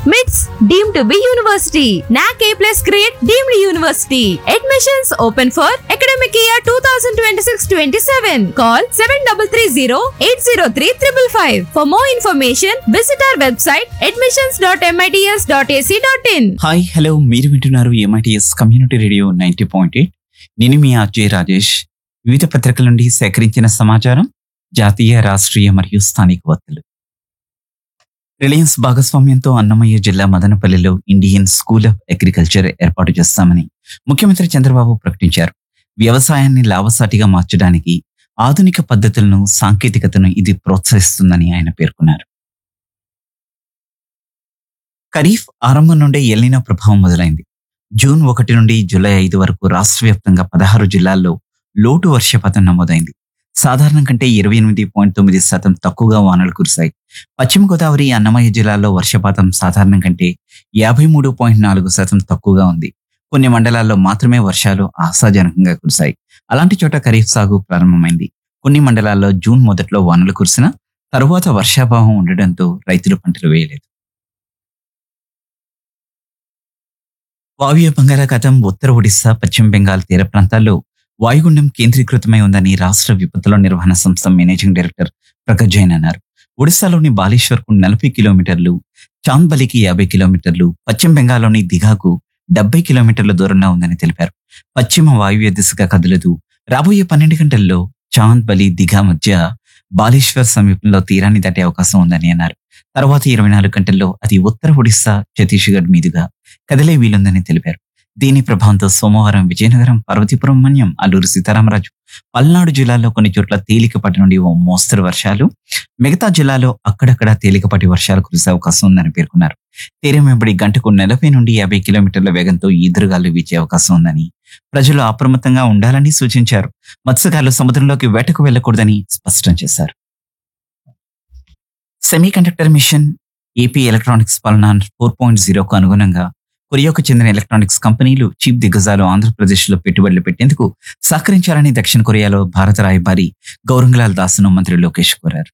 MITS deemed to be university. NAC A plus grade deemed university. Admissions open for academic year 2026-27. Call 7330-803-555. For more information, visit our website admissions.mits.ac.in. Hi hello మీరు వింటున్నారు MITS community radio ninety point eight నేను మీ RJ Rajesh వివిధ పత్రికల నుండి సేకరించిన సమాచారం జాతీయ రాష్ట్రీయ మరియు స్థానిక వార్తలు రిలయన్స్ భాగస్వామ్యంతో అన్నమయ్య జిల్లా మదనపల్లిలో ఇండియన్ స్కూల్ ఆఫ్ అగ్రికల్చర్ ఏర్పాటు చేస్తామని ముఖ్యమంత్రి చంద్రబాబు ప్రకటించారు వ్యవసాయాన్ని లాభసాటిగా మార్చడానికి ఆధునిక పద్ధతులను సాంకేతికతను ఇది ప్రోత్సహిస్తుందని ఆయన పేర్కొన్నారు ఖరీఫ్ ఆరంభం నుండే ఎల్లిన ప్రభావం మొదలైంది జూన్ ఒకటి నుండి జూలై ఐదు వరకు రాష్ట్ర వ్యాప్తంగా పదహారు జిల్లాల్లో లోటు వర్షపాతం నమోదైంది సాధారణం కంటే ఇరవై ఎనిమిది పాయింట్ తొమ్మిది శాతం తక్కువగా వానలు కురిశాయి పశ్చిమ గోదావరి అన్నమయ్య జిల్లాలో వర్షపాతం సాధారణం కంటే యాభై మూడు పాయింట్ నాలుగు శాతం తక్కువగా ఉంది కొన్ని మండలాల్లో మాత్రమే వర్షాలు ఆశాజనకంగా కురిశాయి అలాంటి చోట ఖరీఫ్ సాగు ప్రారంభమైంది కొన్ని మండలాల్లో జూన్ మొదట్లో వానలు కురిసినా తరువాత వర్షాభావం ఉండడంతో రైతులు పంటలు వేయలేదు వాయువ్య బంగాళాఖాతం ఉత్తర ఒడిశా పశ్చిమ బెంగాల్ తీర ప్రాంతాల్లో వాయుగుండం కేంద్రీకృతమై ఉందని రాష్ట్ర విపత్తుల నిర్వహణ సంస్థ మేనేజింగ్ డైరెక్టర్ ప్రకాష్ జైన్ అన్నారు ఒడిశాలోని బాలేశ్వర్కు నలభై కిలోమీటర్లు చాంద్బలికి యాభై కిలోమీటర్లు పశ్చిమ బెంగాల్లోని దిఘాకు డెబ్బై కిలోమీటర్ల దూరంలో ఉందని తెలిపారు పశ్చిమ వాయువ్య దిశగా కదులుతూ రాబోయే పన్నెండు గంటల్లో చాంద్ బలి దిఘా మధ్య బాలేశ్వర్ సమీపంలో తీరాన్ని దాటే అవకాశం ఉందని అన్నారు తర్వాత ఇరవై నాలుగు గంటల్లో అది ఉత్తర ఒడిశా ఛత్తీస్గఢ్ మీదుగా కదిలే వీలుందని తెలిపారు దీని ప్రభావంతో సోమవారం విజయనగరం పార్వతీపురం మన్యం అల్లూరు సీతారామరాజు పల్నాడు జిల్లాలో కొన్ని చోట్ల తేలికపాటి నుండి ఓ మోస్తరు వర్షాలు మిగతా జిల్లాలో అక్కడక్కడ తేలికపాటి వర్షాలు కురిసే అవకాశం ఉందని పేర్కొన్నారు తీరం వెంబడి గంటకు నలభై నుండి యాభై కిలోమీటర్ల వేగంతో ఈదురుగాలు వీచే అవకాశం ఉందని ప్రజలు అప్రమత్తంగా ఉండాలని సూచించారు మత్స్యకారులు సముద్రంలోకి వేటకు వెళ్లకూడదని స్పష్టం చేశారు semi conductor mission AP electronics పాలన ఫోర్ పాయింట్ జీరోకు అనుగుణంగా కొరియాకు చెందిన ఎలక్ట్రానిక్స్ కంపెనీలు చీప్ దిగ్గజాలు ఆంధ్రప్రదేశ్లో పెట్టుబడులు పెట్టేందుకు సహకరించాలని దక్షిణ కొరియాలో భారత రాయబారి గౌరంగలాల్ దాస్ను మంత్రి లోకేష్ కోరారు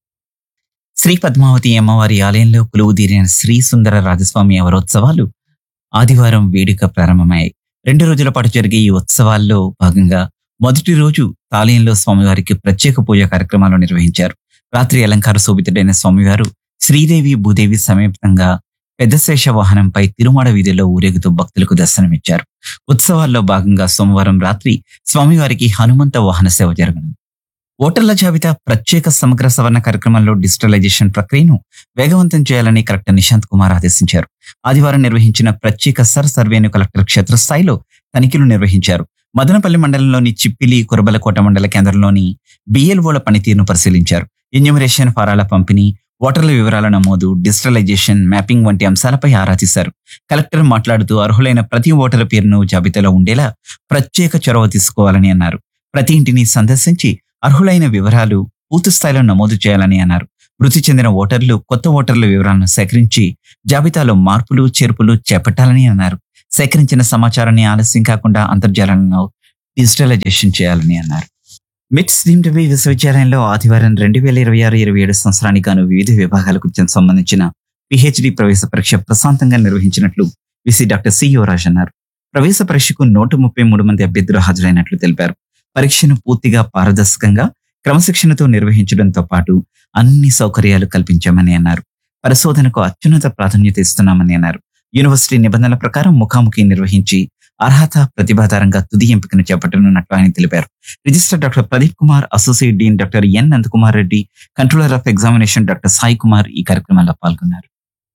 శ్రీ పద్మావతి అమ్మవారి ఆలయంలో కొలువుదీరిన శ్రీ సుందర రాజస్వామి అవరోత్సవాలు ఆదివారం వేడుక ప్రారంభమయ్యాయి రెండు రోజుల పాటు జరిగే ఈ ఉత్సవాల్లో భాగంగా మొదటి రోజు ఆలయంలో స్వామివారికి ప్రత్యేక పూజ కార్యక్రమాలు నిర్వహించారు రాత్రి అలంకార శోభితుడైన స్వామివారు శ్రీదేవి భూదేవి సమేతంగా పెద్దశేష వాహనంపై తిరుమాడ వీధిలో ఊరేగుతూ భక్తులకు దర్శనమిచ్చారు ఉత్సవాల్లో భాగంగా సోమవారం రాత్రి స్వామివారికి హనుమంత వాహన సేవ జరగనుంది ఓటర్ల జాబితా ప్రత్యేక సమగ్ర సవరణ కార్యక్రమంలో డిజిటలైజేషన్ ప్రక్రియను వేగవంతం చేయాలని కలెక్టర్ నిశాంత్ కుమార్ ఆదేశించారు ఆదివారం నిర్వహించిన ప్రత్యేక సర్ సర్వేను కలెక్టర్ క్షేత్రస్థాయిలో తనిఖీలు నిర్వహించారు మదనపల్లి మండలంలోని చిప్పిలి కురబలకోట మండల కేంద్రంలోని బిఎల్ఓల పనితీరును పరిశీలించారు ఎన్యూమరేషన్ ఫారాల పంపిణీ ఓటర్ల వివరాల నమోదు డిజిటలైజేషన్ మ్యాపింగ్ వంటి అంశాలపై ఆరా తీశారు కలెక్టర్ మాట్లాడుతూ అర్హులైన ప్రతి ఓటరు పేరును జాబితాలో ఉండేలా ప్రత్యేక చొరవ తీసుకోవాలని అన్నారు ప్రతి ఇంటిని సందర్శించి అర్హులైన వివరాలు పూర్తి స్థాయిలో నమోదు చేయాలని అన్నారు మృతి చెందిన ఓటర్లు కొత్త ఓటర్ల వివరాలను సేకరించి జాబితాలో మార్పులు చేర్పులు చేపట్టాలని అన్నారు సేకరించిన సమాచారాన్ని ఆలస్యం కాకుండా అంతర్జాలంలో డిజిటలైజేషన్ చేయాలని అన్నారు మిట్స్ డీమ్డ్ బి విశ్వవిద్యాలయంలో ఆదివారం రెండు వేల ఇరవై ఆరు ఇరవై ఏడు సంవత్సరానికి గాను వివిధ విభాగాలకు చెందిన సంబంధించిన పిహెచ్డి ప్రవేశ పరీక్ష ప్రశాంతంగా నిర్వహించినట్లు విసి డాక్టర్ సి యువరాజ్ అన్నారు ప్రవేశ పరీక్షకు నూట ముప్పై మూడు మంది అభ్యర్థులు హాజరైనట్లు తెలిపారు పరీక్షను పూర్తిగా పారదర్శకంగా క్రమశిక్షణతో నిర్వహించడంతో పాటు అన్ని సౌకర్యాలు కల్పించామని అన్నారు పరిశోధనకు అత్యున్నత ప్రాధాన్యత ఇస్తున్నామని అన్నారు యూనివర్సిటీ నిబంధనల ప్రకారం ముఖాముఖి నిర్వహించి అర్హత ప్రతిభాధారంగా తుది ఎంపికను చేపట్టనున్నట్లు ఆయన తెలిపారు registrar doctor Pradeep Kumar associate dean doctor N Nandakumar Reddy controller of examination doctor Sai Kumar ఈ కార్యక్రమంలో పాల్గొన్నారు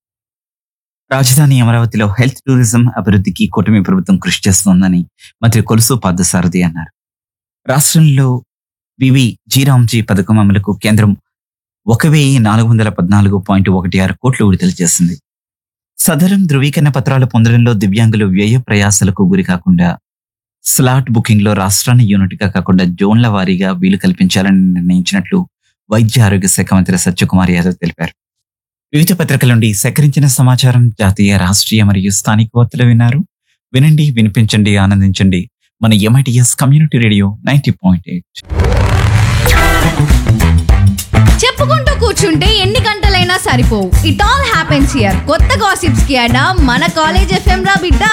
రాజధాని అమరావతిలో హెల్త్ టూరిజం అభివృద్ధికి కూటమి ప్రభుత్వం కృషి చేస్తోందని మంత్రి కొలుసు పార్థసారథి అన్నారు రాష్ట్రంలో వివి జీరామ్జీ పథకం అమలుకు కేంద్రం ఒక వెయ్యి నాలుగు వందల పద్నాలుగు పాయింట్ ఒకటి ఆరు కోట్లు విడుదల చేసింది సదరం ధృవీకరణ పత్రాలు పొందడంలో దివ్యాంగులు వ్యయ ప్రయాసలకు గురి కాకుండా స్లాట్ బుకింగ్ లో రాష్ట్రాన్ని యూనిట్ గా కాకుండా జోన్ల వారీగా వీలు కల్పించాలని నిర్ణయించినట్లు వైద్య ఆరోగ్య శాఖ మంత్రి సత్యకుమార్ యాదవ్ తెలిపారు వివిధ పత్రికల నుండి సేకరించిన సమాచారం జాతీయ రాష్ట్రీయ మరియు స్థానిక వార్తలు విన్నారు వినండి వినిపించండి ఆనందించండి మన MITS community radio ninety point eight చెప్పుకుంటూ కూర్చుంటే ఎన్ని గంటలైనా చెప్పినా సరిపోవు ఇట్ ఆల్ హ్యాపెన్స్ హియర్ కొత్త గాసిప్స్ కి అడా మన కాలేజ్ ఎఫ్ఎం రా బిడ్డ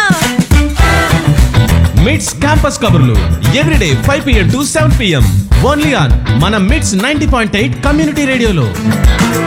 మిడ్స్ క్యాంపస్ కబుర్లు everyday five PM to seven PM only on మన MITS ninety point eight community రేడియోలో